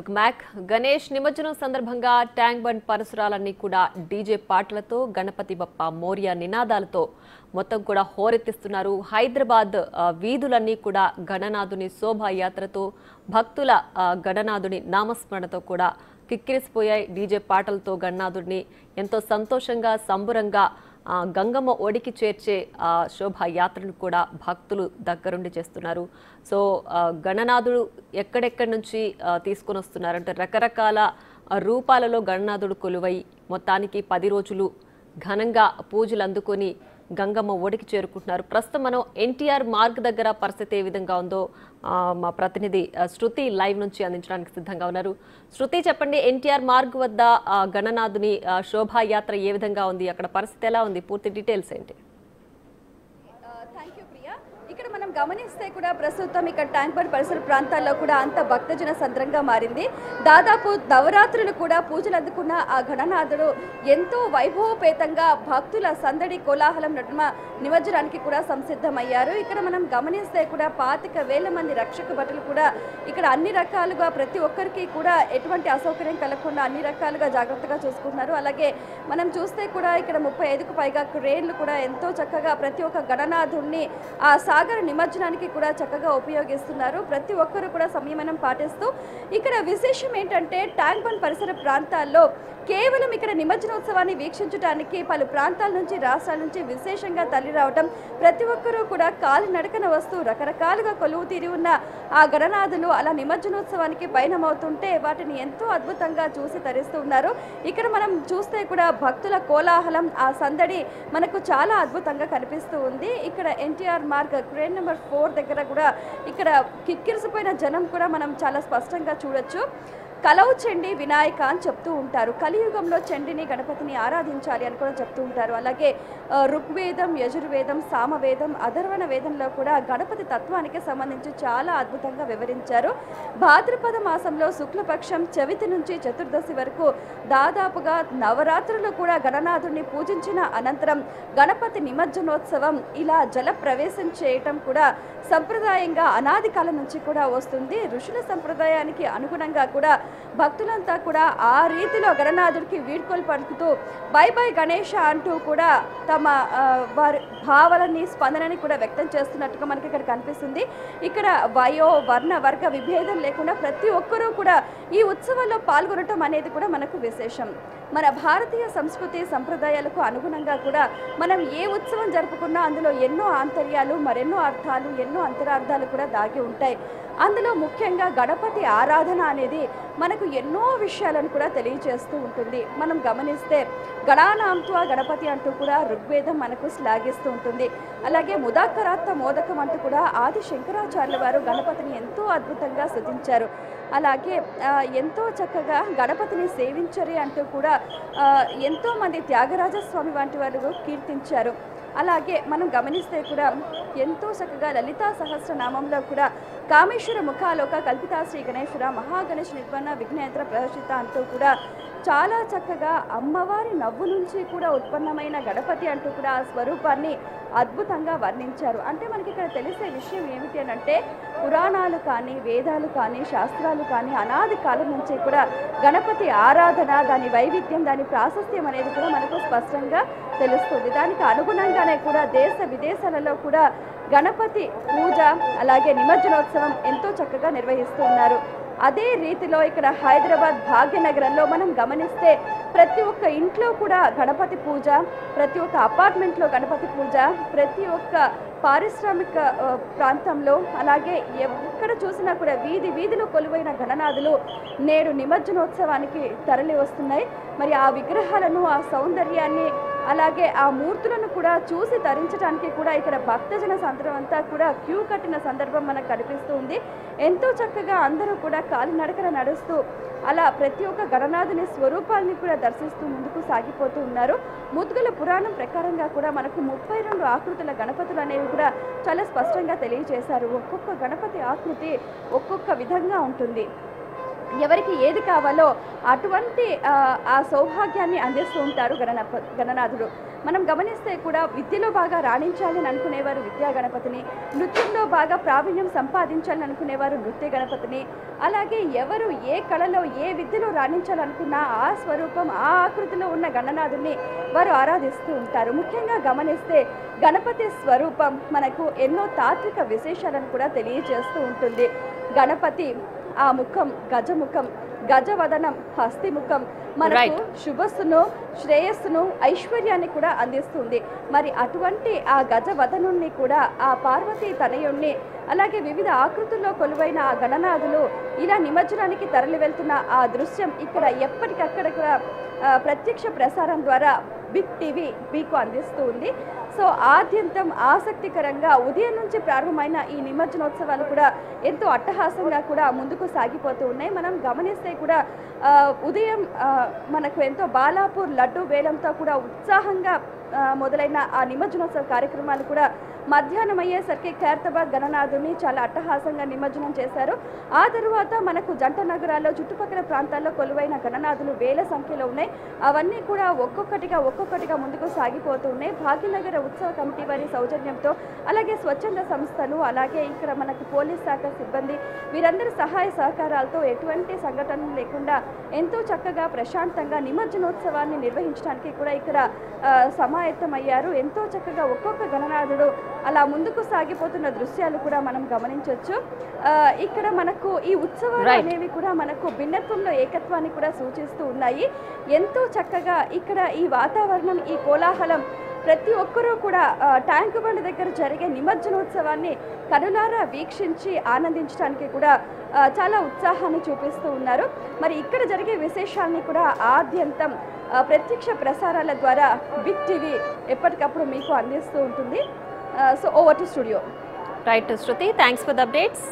Welcome back Ganesh నిమజ్జనం సందర్భంగా tank bund పరిసరాలన్నీ కూడా డీజే పాటలతో గణపతి బప్ప మోరియా నినాదాలతో మొత్తం కూడా హోరెత్తిస్తున్నారు హైదరాబాద్ ఆ, వీధులన్నీ కూడా గణనాథుని శోభాయాత్రతో భక్తుల ఆ, గణనాథుని నామస్మరణతో కూడా కిక్కిరిసిపోయాయి డీజే పాటలతో గణనాథుడిని ఎంతో సంతోషంగా సంబురంగా ఆ, గంగమ్మ ఒడికి చేర్చే ఆ, శోభాయాత్రను కూడా భక్తులు దగ్గరుండి చేస్తున్నారు సో ఆ, గణనాథుడు ఎక్కడెక్కడి నుంచి ఆ, తీసుకొని వస్తున్నారు అంటే రకరకాల ఆ, రూపాలలో గణనాథుడు కొలువై మొత్తానికి పది రోజులు ఘనంగా పూజలు అందుకొని గంగమ్మ ఒడికి చేరుకుంటున్నారు ప్రస్తుతం మనం ఎన్టీఆర్ మార్గ్ దగ్గర పరిస్థితి ఏ విధంగా ఉందో ఆ, మా ప్రతినిధి ఆ, శృతి లైవ్ నుంచి అందించడానికి సిద్ధంగా ఉన్నారు శృతి చెప్పండి ఎన్టీఆర్ మార్గ్ వద్ద ఆ, గణనాథుని ఆ, శోభాయాత్ర ఏ విధంగా ఉంది అక్కడ పరిస్థితి ఎలా ఉంది పూర్తి డీటెయిల్స్ ఏంటి థ్యాంక్ యూ ప్రియా ఇక్కడ మనం గమనిస్తే కూడా ప్రస్తుతం ఇక్కడ ట్యాంక్ బండ్ పరిసర ప్రాంతాల్లో కూడా అంత భక్తజన సంద్రంగా మారింది దాదాపు నవరాత్రులు కూడా పూజలు అందుకున్న ఆ గణనాథుడు ఎంతో వైభవపేతంగా భక్తుల సందడి కోలాహలం నడుమ నిమజ్జనానికి కూడా సంసిద్ధమయ్యారు ఇక్కడ మనం గమనిస్తే కూడా పాతిక వేల మంది రక్షక భటులు కూడా ఇక్కడ అన్ని రకాలుగా ప్రతి ఒక్కరికి కూడా ఎటువంటి అసౌకర్యం కలగకుండా అన్ని రకాలుగా జాగ్రత్తగా చూసుకుంటున్నారు అలాగే మనం చూస్తే కూడా ఇక్కడ ముప్పై ఐదుకు పైగా క్రేన్లు కూడా ఎంతో చక్కగా ప్రతి ఒక్క గణనాథుణ్ణి ఆ సాగర నిమజ్జనానికి కూడా చక్కగా ఉపయోగిస్తున్నారు ప్రతి ఒక్కరు కూడా సంయమనం పాటిస్తూ ఇక్కడ విశేషం ఏంటంటే ట్యాంక్ బండ్ పరిసర ప్రాంతాల్లో కేవలం ఇక్కడ నిమజ్జనోత్సవాన్ని వీక్షించడానికి పలు ప్రాంతాల నుంచి రాష్ట్రాల నుంచి విశేషంగా తరలి రావడం ప్రతి ఒక్కరూ కూడా కాలి నడకన వస్తూ రకరకాలుగా కొలువు తీరి ఉన్న ఆ గణనాథులు అలా నిమజ్జనోత్సవానికి పయనమవుతుంటే వాటిని ఎంతో అద్భుతంగా చూసి తరిస్తూ ఉన్నారు ఇక్కడ మనం చూస్తే కూడా భక్తుల కోలాహలం ఆ సందడి మనకు చాలా అద్భుతంగా కనిపిస్తూ ఉంది ఇక్కడ NTR Marg crane number four దగ్గర కూడా ఇక్కడ కిక్కిరిసిపోయిన జనం కూడా మనం చాలా స్పష్టంగా చూడొచ్చు కలవు చండి వినాయక అని చెప్తూ ఉంటారు కలియుగంలో చండిని గణపతిని ఆరాధించాలి అని కూడా చెప్తూ ఉంటారు అలాగే ఆ, ఋగ్వేదం యజుర్వేదం సామవేదం అధర్వణ వేదంలో కూడా గణపతి తత్వానికి సంబంధించి చాలా అద్భుతంగా వివరించారు భాద్రపద మాసంలో శుక్లపక్షం చవితి నుంచి చతుర్దశి వరకు దాదాపుగా నవరాత్రులు కూడా గణనాథుడిని పూజించిన అనంతరం గణపతి నిమజ్జనోత్సవం ఇలా జల ప్రవేశం చేయటం కూడా సంప్రదాయంగా అనాది కాలం నుంచి కూడా వస్తుంది ఋషుల సంప్రదాయానికి అనుగుణంగా కూడా భక్తులంతా కూడా ఆ రీతిలో గణనాథుడికి వీడ్కోలు పలుకుతూ బై బై గణేష అంటూ కూడా తమ ఆ, వారి భావాలని స్పందనని కూడా వ్యక్తం చేస్తున్నట్టుగా మనకి ఇక్కడ కనిపిస్తుంది ఇక్కడ వయో వర్ణ వర్గ విభేదం లేకుండా ప్రతి ఒక్కరూ కూడా ఈ ఉత్సవంలో పాల్గొనటం అనేది కూడా మనకు విశేషం మన భారతీయ సంస్కృతి సంప్రదాయాలకు అనుగుణంగా కూడా మనం ఏ ఉత్సవం జరుపుకున్నా అందులో ఎన్నో ఆంతర్యాలు మరెన్నో అర్థాలు ఎన్నో అంతరార్థాలు కూడా దాగి ఉంటాయి అందులో ముఖ్యంగా గణపతి ఆరాధన అనేది మనకు ఎన్నో విషయాలను కూడా తెలియజేస్తూ ఉంటుంది మనం గమనిస్తే గణానాంత్వ గణపతి అంటూ కూడా ఋగ్వేదం మనకు శ్లాఘిస్తూ ఉంటుంది అలాగే ముదాకరాత్త మోదకం అంటూ కూడా ఆది శంకరాచార్యుల వారు గణపతిని ఎంతో అద్భుతంగా స్థుతించారు అలాగే ఆ, ఎంతో చక్కగా గణపతిని సేవించరి అంటూ కూడా ఆ, ఎంతో మంది త్యాగరాజ స్వామి వంటి వారు కీర్తించారు అలాగే మనం గమనిస్తే కూడా ఎంతో చక్కగా లలితా సహస్రనామంలో కూడా కామేశ్వర ముఖాలోక కల్పితా శ్రీ గణేశ్వర మహాగణేష్ నిర్వహణ విఘ్నేంద్ర ప్రదర్శిత అంటూ కూడా చాలా చక్కగా అమ్మవారి నవ్వు నుంచి కూడా ఉత్పన్నమైన గణపతి అంటూ కూడా ఆ స్వరూపాన్ని అద్భుతంగా వర్ణించారు అంటే మనకి ఇక్కడ తెలిసే విషయం ఏమిటి అని అంటే పురాణాలు కానీ వేదాలు కానీ శాస్త్రాలు కానీ అనాది కాలం నుంచి కూడా గణపతి ఆరాధన దాని వైవిధ్యం దాని ప్రాశస్త్యం అనేది కూడా మనకు స్పష్టంగా తెలుస్తుంది దానికి అనుగుణంగానే కూడా దేశ విదేశాలలో కూడా గణపతి పూజ అలాగే నిమజ్జనోత్సవం ఎంతో చక్కగా నిర్వహిస్తున్నారు అదే రీతిలో ఇక్కడ హైదరాబాద్ భాగ్యనగరంలో మనం గమనిస్తే ప్రతి ఒక్క ఇంట్లో కూడా గణపతి పూజ ప్రతి ఒక్క అపార్ట్మెంట్లో గణపతి పూజ ప్రతి ఒక్క పారిశ్రామిక ఆ, ప్రాంతంలో అలాగే ఎక్కడ చూసినా కూడా వీధి వీధిలో కొలువైన గణనాథులు నేడు నిమజ్జనోత్సవానికి తరలి వస్తున్నాయి మరి ఆ విగ్రహాలను ఆ సౌందర్యాన్ని అలాగే ఆ మూర్తులను కూడా చూసి తరించడానికి కూడా ఇక్కడ భక్తజన సందర్భం అంతా కూడా క్యూ కట్టిన సందర్భం మనకు కనిపిస్తూ ఉంది ఎంతో చక్కగా అందరూ కూడా కాలినడకన నడుస్తూ అలా ప్రతి ఒక్క గణనాథుని స్వరూపాల్ని కూడా దర్శిస్తూ ముందుకు సాగిపోతూ ఉన్నారు ముద్గల పురాణం ప్రకారంగా కూడా మనకు ముప్పై రెండు ఆకృతుల గణపతులు అనేవి కూడా చాలా స్పష్టంగా తెలియజేశారు ఒక్కొక్క గణపతి ఆకృతి ఒక్కొక్క విధంగా ఉంటుంది ఎవరికి ఏది కావాలో అటువంటి ఆ, ఆ సౌభాగ్యాన్ని అందిస్తూ ఉంటారు గణనప గణనాథుడు మనం గమనిస్తే కూడా విద్యలో బాగా రాణించాలని అనుకునేవారు విద్యా గణపతిని నృత్యంలో బాగా ప్రావీణ్యం సంపాదించాలని అనుకునేవారు నృత్య గణపతిని అలాగే ఎవరు ఏ కళలో ఏ విద్యలో రాణించాలనుకున్నా ఆ స్వరూపం ఆ ఆకృతిలో ఉన్న గణనాథుని వారు ఆరాధిస్తూ ఉంటారు ముఖ్యంగా గమనిస్తే గణపతి స్వరూపం మనకు ఎన్నో తాత్విక విశేషాలను కూడా తెలియజేస్తూ ఉంటుంది గణపతి ఆ ముఖం గజముఖం గజవదనం హస్తిముఖం మనకు Right. శుభస్సును శ్రేయస్సును ఐశ్వర్యాన్ని కూడా అందిస్తుంది మరి అటువంటి ఆ గజవదనుణ్ణి కూడా ఆ పార్వతీ తనయుణ్ణి అలాగే వివిధ ఆకృతుల్లో కొలువైన ఆ గణనాథులు ఇలా నిమజ్జనానికి తరలి వెళ్తున్న ఆ దృశ్యం ఇక్కడ ఎప్పటికక్కడ కూడా ఆ, ప్రత్యక్ష ప్రసారం ద్వారా బిగ్ టీవీ మీకు అందిస్తూ ఉంది సో ఆద్యంతం ఆసక్తికరంగా ఉదయం నుంచి ప్రారంభమైన ఈ నిమజ్జనోత్సవాలు కూడా ఎంతో అట్టహాసంగా కూడా ముందుకు సాగిపోతూ ఉన్నాయి మనం గమనిస్తే కూడా ఆ, ఉదయం ఆ, మనకు ఎంతో బాలాపూర్ లడ్డు వేలంతో కూడా ఉత్సాహంగా ఆ, మొదలైన ఆ నిమజ్జనోత్సవ కార్యక్రమాలు కూడా మధ్యాహ్నం అయ్యేసరికి ఖైరతాబాద్ గణనాథుని చాలా అట్టహాసంగా నిమజ్జనం చేశారు ఆ తరువాత మనకు జంట నగరాల్లో చుట్టుపక్కల ప్రాంతాల్లో కొలువైన గణనాథులు వేల సంఖ్యలో ఉన్నాయి అవన్నీ కూడా ఒక్కొక్కటిగా ఒక్కొక్కటిగా ముందుకు సాగిపోతూ ఉన్నాయి భాగ్యనగర ఉత్సవ కమిటీ వారి సౌజన్యంతో అలాగే స్వచ్ఛంద సంస్థలు అలాగే ఇక్కడ మనకు పోలీస్ శాఖ సిబ్బంది వీరందరి సహాయ సహకారాలతో ఎటువంటి సంఘటనలు లేకుండా ఎంతో చక్కగా ప్రశాంతంగా నిమజ్జనోత్సవాన్ని నిర్వహించడానికి కూడా ఇక్కడ ఆ, సమాయత్తమయ్యారు ఎంతో చక్కగా ఒక్కొక్క గణనాథుడు అలా ముందుకు సాగిపోతున్న దృశ్యాలు కూడా మనం గమనించవచ్చు ఆ, ఇక్కడ మనకు ఈ ఉత్సవాలు Right. అనేవి కూడా మనకు భిన్నత్వంలో ఏకత్వాన్ని కూడా సూచిస్తూ ఉన్నాయి ఎంతో చక్కగా ఇక్కడ ఈ వాతావరణం ఈ కోలాహలం ప్రతి ఒక్కరూ కూడా ఆ, ట్యాంకు బండ్ దగ్గర జరిగే నిమజ్జనోత్సవాన్ని కనులారా వీక్షించి ఆనందించడానికి కూడా ఆ, చాలా ఉత్సాహాన్ని చూపిస్తూ ఉన్నారు మరి ఇక్కడ జరిగే విశేషాన్ని కూడా ఆద్యంతం ఆ, ప్రత్యక్ష ప్రసారాల ద్వారా బిగ్ టీవీ ఎప్పటికప్పుడు మీకు అందిస్తూ ఉంటుంది so over to studio right Shruti thanks for the updates